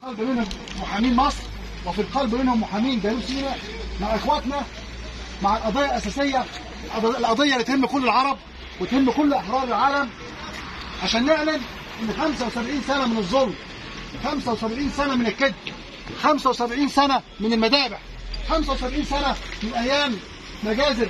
القلب منهم محامين مصر وفي القلب منهم محامين جنوب سيناء مع اخواتنا مع القضيه الاساسيه القض- القضيه اللي تهم كل العرب وتهم كل احرار العالم عشان نعلن ان 75 سنه من الظلم 75 سنه من الكذب 75 سنه من المذابح 75 سنه من ايام مجازر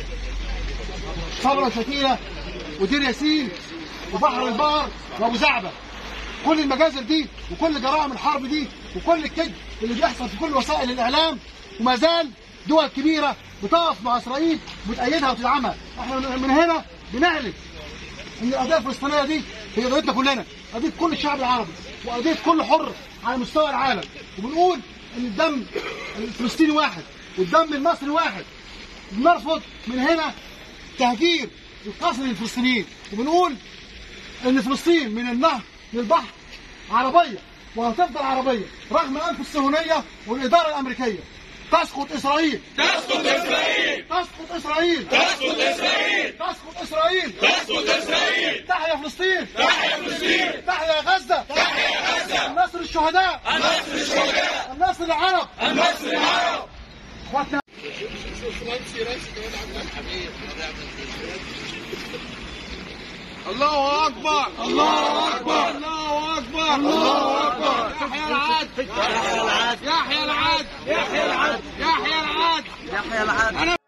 صبرا شتيله ودير ياسين وبحر البقر وابو زعبه كل المجازر دي وكل جرائم الحرب دي وكل الكذب اللي بيحصل في كل وسائل الاعلام وما زال دول كبيره بتقف مع اسرائيل وتأيدها وتدعمها احنا من هنا بنعلن ان القضيه الفلسطينيه دي هي قضيتنا كلنا قضيه كل الشعب العربي وقضيه كل حر على مستوى العالم وبنقول ان الدم الفلسطيني واحد والدم المصري واحد بنرفض من هنا تهجير القصر للفلسطينيين وبنقول ان فلسطين من النهر للبحر عربيه وهتفضل عربيه رغم انف الصهيونيه والاداره الامريكيه تسقط اسرائيل تسقط إسرائيل تسقط اسرائيل تسقط إسرائيل تسقط اسرائيل تسقط إسرائيل تحيا فلسطين تحيا فلسطين تحيا غزه تحيا غزة النصر الشهداء النصر الشهداء النصر العرب النصر العرب اخواتنا الله اكبر الله اكبر الله اكبر الله اكبر يحيى العاد يحيى العاد يحيى العاد يحيى العاد يحيى العاد يحيى العاد